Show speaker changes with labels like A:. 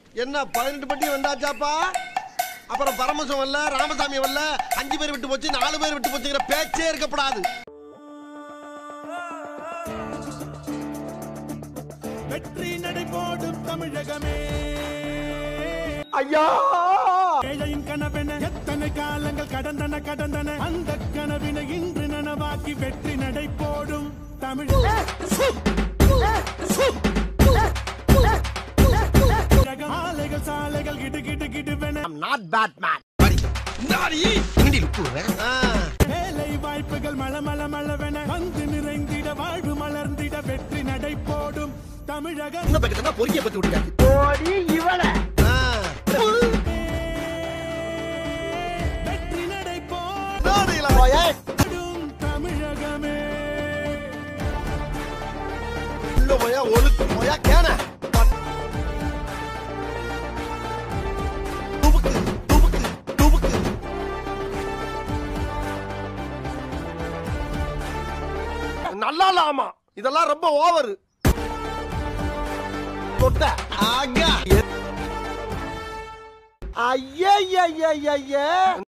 A: என்ன பதினெட்டு பட்டி வந்தாச்சாப்பா அப்புறம் பரமசம் வரல ராமசாமி வரல அஞ்சு பேர் விட்டு போச்சு நாலு பேர் விட்டு போச்சுங்கிற பேச்சே இருக்கப்படாது
B: வெற்றி நடை போடும் தமிழகமே
A: ஐயா
B: ஏழையின் கனவென எத்தனை காலங்கள் கடந்தன கடந்தன அந்த கனவினை இன்று நனவாக்கி வெற்றி நடை போடும் தமிழ் தமிழகம் ஆலைகள் சாலைகள் கிடு கிடு கிடுவென
A: நாட் பேட் மேன்
B: வேலை வாய்ப்புகள் மள மள மளவென வந்து நிறைந்திட வாழ்வு மலர்ந்திட வெற்றி நடை போடும் தமிழகம்
A: இன்னும் பக்கத்துல பொறுக்கிய பத்தி விட்டுருக்காரு
B: வெற்றி நடை
A: போய்
B: போடும் தமிழகமே
A: உள்ள போயா ஒழுக்கு போயா கேன துபுக்கு துபுக்கு துபுக்கு நல்லா இல்லாமா இதெல்லாம் ரொம்ப ஓவர் தொட்ட ஆகா ஐயா